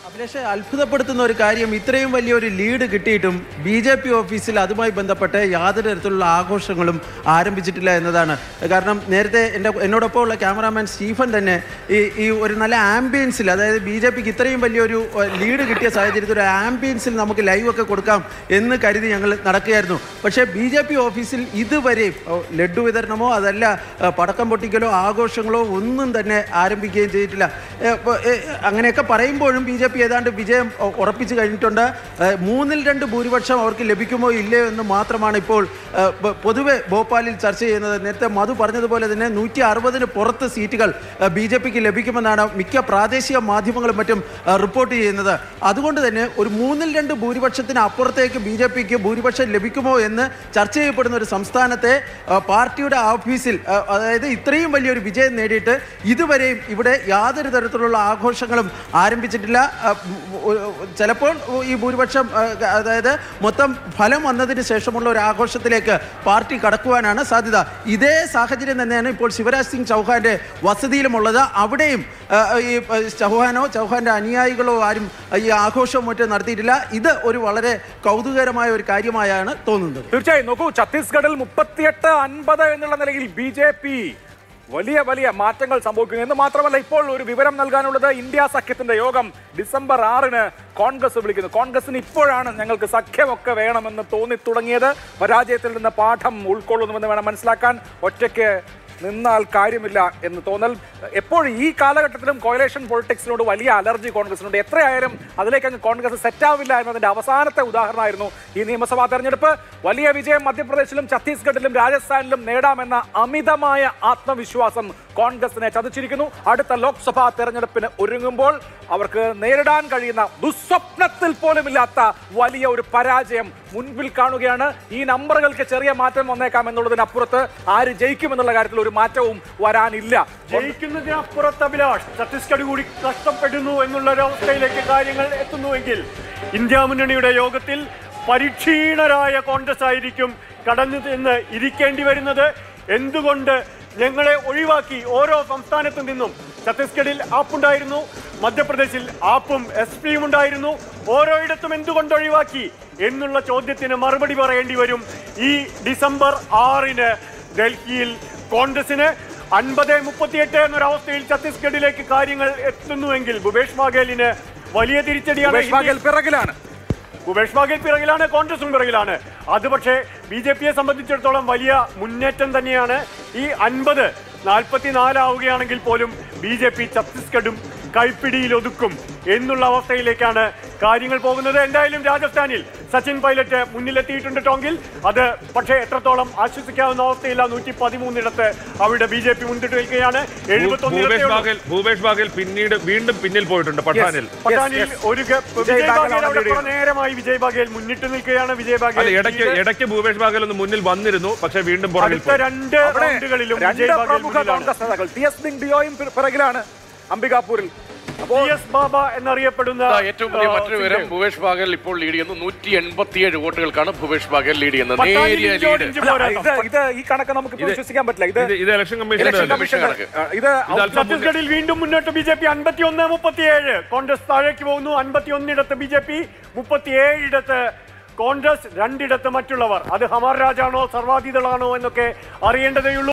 അഭിലാഷെ അത്ഭുതപ്പെടുത്തുന്ന ഒരു കാര്യം ഇത്രയും വലിയൊരു ലീഡ് കിട്ടിയിട്ടും ബി ജെ പി ഓഫീസിൽ അതുമായി ബന്ധപ്പെട്ട് യാതൊരു തരത്തിലുള്ള ആഘോഷങ്ങളും ആരംഭിച്ചിട്ടില്ല എന്നതാണ് കാരണം നേരത്തെ എൻ്റെ എന്നോടൊപ്പം ഉള്ള ക്യാമറാമാൻ സ്റ്റീഫൻ തന്നെ ഈ ഈ ഒരു നല്ല ആംബിയൻസിൽ അതായത് ബി ജെ പിക്ക് ഇത്രയും വലിയൊരു ഏഹ്, ലീഡ് കിട്ടിയ സാഹചര്യത്തിൽ ഒരു ആംബിയൻസിൽ നമുക്ക് ലൈവ് ഒക്കെ കൊടുക്കാം എന്ന് കരുതി ഞങ്ങൾ നടക്കുകയായിരുന്നു പക്ഷേ ബി ജെ പി ഓഫീസിൽ ഇതുവരെ ഓ, ലഡ്ഡു വിതരണമോ അതല്ല ഏഹ്, പടക്കം പൊട്ടിക്കലോ ആഘോഷങ്ങളോ ഒന്നും തന്നെ ആരംഭിക്കുകയും ചെയ്തിട്ടില്ല ഏഹ്, ഇപ്പൊ, ഏഹ്, അങ്ങനെയൊക്കെ പറയുമ്പോഴും ബി ജെ പി ഏതാണ്ട് വിജയം ഉ- ഉറപ്പിച്ചു കഴിഞ്ഞിട്ടുണ്ട് ഏഹ്, മൂന്നിൽ രണ്ട് ഭൂരിപക്ഷം അവർക്ക് ലഭിക്കുമോ ഇല്ലയോ എന്ന് മാത്രമാണ് ഇപ്പോൾ ഏഹ്, പൊ- പൊതുവെ ഭോപ്പാലിൽ ചർച്ച ചെയ്യുന്നത് നേരത്തെ മധു പറഞ്ഞതുപോലെ തന്നെ നൂറ്റി അറുപതിന് പുറത്ത് സീറ്റുകൾ ബി ജെ പിക്ക് ലഭിക്കുമെന്നാണ് മിക്ക പ്രാദേശിക മാധ്യമങ്ങളും മറ്റും ഏഹ്, റിപ്പോർട്ട് ചെയ്യുന്നത് അതുകൊണ്ട് തന്നെ ഒരു മൂന്നിൽ രണ്ട് ഭൂരിപക്ഷത്തിന് അപ്പുറത്തേക്ക് ബി ജെ പിക്ക് ഭൂരിപക്ഷം ലഭിക്കുമോ എന്ന് ചർച്ച ചെയ്യപ്പെടുന്ന ഒരു സംസ്ഥാനത്തെ ഏഹ്, പാർട്ടിയുടെ ഓഫീസിൽ ഏഹ്, അതായത് ഇത്രയും വലിയൊരു വിജയം നേടിയിട്ട് ഇതുവരെയും ഇവിടെ യാതൊരു തരത്തിലുള്ള ആഘോഷങ്ങളും ആരംഭിച്ചിട്ടില്ല ഏഹ്, ഉ- ഉ- ചിലപ്പോൾ ഈ ഭൂരിപക്ഷം ഏഹ്, അതായത് മൊത്തം ഫലം വന്നതിന് ശേഷമുള്ള ഒരു ആഘോഷത്തിലേക്ക് പാർട്ടി കടക്കുവാനാണ് സാധ്യത ഇതേ സാഹചര്യം തന്നെയാണ് ഇപ്പോൾ ശിവരാജ് സിംഗ് ചൗഹാന്റെ വസതിയിലുമുള്ളത് അവിടെയും ഏഹ്, ഈ ഏഹ്, ചൗഹാനോ ചൗഹാന്റെ അനുയായികളോ ആരും ഈ ആഘോഷവും മറ്റും നടത്തിയിട്ടില്ല ഇത് ഒരു വളരെ കൗതുകകരമായ ഒരു കാര്യമായാണ് തോന്നുന്നത് തീർച്ചയായും നോക്കൂ ഛത്തീസ്ഗഡിൽ മുപ്പത്തിയെട്ട് അൻപത് എന്നുള്ള നിലയിൽ ബി ജെ പി വലിയ വലിയ മാറ്റങ്ങൾ സംഭവിക്കുന്നു എന്ന് മാത്രമല്ല ഇപ്പോൾ ഒരു വിവരം നൽകാനുള്ളത് ഇന്ത്യ സഖ്യത്തിന്റെ യോഗം ഡിസംബർ ആറിന് കോൺഗ്രസ് വിളിക്കുന്നു കോൺഗ്രസിന് ഇപ്പോഴാണ് ഞങ്ങൾക്ക് സഖ്യമൊക്കെ വേണമെന്ന് തോന്നി തുടങ്ങിയത് പരാജയത്തിൽ നിന്ന് പാഠം ഉൾക്കൊള്ളുന്നുവെന്ന് വേണം മനസ്സിലാക്കാൻ ഒറ്റയ്ക്ക് നിന്നാൽ കാര്യമില്ല എന്ന് തോന്നൽ എപ്പോഴും ഈ കാലഘട്ടത്തിലും കോയലേഷൻ പൊളിറ്റിക്സിനോട് വലിയ അലർജി കോൺഗ്രസിനുണ്ട് എത്രയായാലും അതിലേക്ക് അങ്ങ് കോൺഗ്രസ് സെറ്റാവില്ല എന്നതിന്റെ അവസാനത്തെ ഉദാഹരണമായിരുന്നു ഈ നിയമസഭാ തെരഞ്ഞെടുപ്പ് വലിയ വിജയം മധ്യപ്രദേശിലും ഛത്തീസ്ഗഡിലും രാജസ്ഥാനിലും നേടാമെന്ന അമിതമായ ആത്മവിശ്വാസം കോൺഗ്രസിനെ ചതിച്ചിരിക്കുന്നു അടുത്ത ലോക്സഭാ തെരഞ്ഞെടുപ്പിന് ഒരുങ്ങുമ്പോൾ അവർക്ക് നേരിടാൻ കഴിയുന്ന ദുസ്വപ്നത്തിൽ പോലുമില്ലാത്ത വലിയ ഒരു പരാജയം മുൻപിൽ കാണുകയാണ് ഈ നമ്പറുകൾക്ക് ചെറിയ മാറ്റം വന്നേക്കാം എന്നുള്ളതിനപ്പുറത്ത് ആര് ജയിക്കുമെന്നുള്ള കാര്യത്തിൽ ഒരു മാറ്റവും വരാനില്ല ജയിക്കുന്നതിനപ്പുറത്ത് അഭിലാഷ് ഛത്തീസ്ഗഡ് കൂടി കഷ്ടപ്പെടുന്നു എന്നുള്ള ഒരു അവസ്ഥയിലേക്ക് കാര്യങ്ങൾ എത്തുന്നുവെങ്കിൽ ഇന്ത്യ മുന്നണിയുടെ യോഗത്തിൽ പരിക്ഷീണരായ കോൺഗ്രസ് ആയിരിക്കും കടന്നു എന്ന് ഇരിക്കേണ്ടി വരുന്നത് എന്തുകൊണ്ട് ഞങ്ങളെ ഒഴിവാക്കി ഓരോ സംസ്ഥാനത്തു നിന്നും ഛത്തീസ്ഗഡിൽ ആപ്പുണ്ടായിരുന്നു മധ്യപ്രദേശിൽ ആപ്പും എസ് പിയും ഉണ്ടായിരുന്നു ഓരോയിടത്തും എന്തുകൊണ്ട് ഒഴിവാക്കി എന്നുള്ള ചോദ്യത്തിന് മറുപടി പറയേണ്ടി വരും ഈ ഡിസംബർ ആറിന് ഡൽഹിയിൽ കോൺഗ്രസിന് അൻപത് മുപ്പത്തിയെട്ട് എന്നൊരവസ്ഥയിൽ ഛത്തീസ്ഗഡിലേക്ക് കാര്യങ്ങൾ എത്തുന്നുവെങ്കിൽ ഭൂപേഷ് ബാഗേലിന് വലിയ തിരിച്ചടിയാണ് ഭൂപേഷ് ബാഗേൽ പിറകിലാണ് ഭൂപേഷ് ബാഗേൽ പിറകിലാണ് കോൺഗ്രസും പിറകിലാണ് അത് പക്ഷേ ബി ജെ പിയെ സംബന്ധിച്ചിടത്തോളം വലിയ മുന്നേറ്റം തന്നെയാണ് ഈ അൻപത് നാൽപ്പത്തിനാലാവുകയാണെങ്കിൽ പോലും ബി ജെ പി ഛത്തീസ്ഗഡും കൈപ്പിടിയിൽ ഒതുക്കും എന്നുള്ള അവസ്ഥയിലേക്കാണ് കാര്യങ്ങൾ പോകുന്നത് എന്തായാലും രാജസ്ഥാനിൽ സച്ചിൻ പൈലറ്റ് മുന്നിലെത്തിയിട്ടുണ്ട് ടോങ്കിൽ അത് പക്ഷേ എത്രത്തോളം ആശ്വസിക്കാവുന്ന അവസ്ഥയില്ല നൂറ്റി പതിമൂന്നിടത്ത് അവിടെ ബി ജെ പി മുന്നിട്ട് നിൽക്കുകയാണ് ഭൂപേഷ് ബാഗേൽ ഭൂപേഷ് ബാഗേൽ പിന്നീട് വീണ്ടും പിന്നിൽ പോയിട്ടുണ്ട് പഠാനിൽ പട്ടാനിൽ Yes, yes. ഒരു ഗ- വിജയ് വിജയ് ബാഗേൽ ബാഗേൽ ആണ് അവിടെ lead കുറെ നേരമായി വിജയ് ബാഗേൽ മുന്നിട്ട് നിൽക്കുകയാണ് വിജയ് അല്ല ബാഗേൽ ഇടയ്ക്ക് lead. ഇടയ്ക്ക് ഭൂപേഷ് ബാഗേൽ ഒന്ന് മുന്നിൽ വന്നിരുന്നു പക്ഷേ വീണ്ടും പുറകിൽ അടുത്ത പോയി രണ്ട് അവിടെ റൗണ്ടുകളിലും രണ്ട് വിജയ് ബാഗേൽ പ്രമുഖ മുന്നിലാണ് കോൺഗ്രസ് നേതാക്കൾ ടി എസ് സിംഗ് ഡിയോയും പി- പിറകിലാണ് അംബികാപൂരിൽ അപ്പോൾ ടി എസ് ബാബ എന്നറിയപ്പെടുന്ന ഇതാ ഏറ്റവും പുതിയ ആ, മറ്റൊരു വിവരം സിംഗ്. ഭൂപേഷ് ബാഗൽ ഇപ്പോൾ ലീഡ് ചെയ്യുന്നു നൂറ്റി എൺപത്തിയേഴ് വോട്ടുകൾക്കാണ് ഭൂപേഷ് ബാഗൽ ലീഡ് ചെയ്യുന്നത് പട്ടാണിയിൽ നേരിയ ഇഞ്ചോ ലീഡ് ഇഞ്ച് അല്ല, പോരാട്ടം. ഇത് ഇത് ഈ കണക്ക് നമുക്ക് ഇപ്പോൾ ഇത് വിശ്വസിക്കാൻ പറ്റില്ല ഇത് ഇത് ഇത് ഇലക്ഷൻ കമ്മീഷന്റെ ഇലക്ഷൻ അല്ലേ? കമ്മീഷൻ കണക്ക്. ആ, ഇത് ഇത് അല്പം മുന്നേ- ഛത്തീസ്ഗഡിൽ വീണ്ടും മുന്നോട്ട് ബി ജെ പി അൻപത്തി ഒന്ന് മുപ്പത്തിയേഴ് കോൺഗ്രസ് താഴേക്ക് പോകുന്നു അൻപത്തി ഒന്നിടത്ത് ബി ജെ പി മുപ്പത്തിയേഴിടത്ത് കോൺഗ്രസ് രണ്ടിടത്ത് മറ്റുള്ളവർ അത് ഹമാർ രാജാണോ സർവാധിതളാണോ എന്നൊക്കെ അറിയേണ്ടതേയുള്ളൂ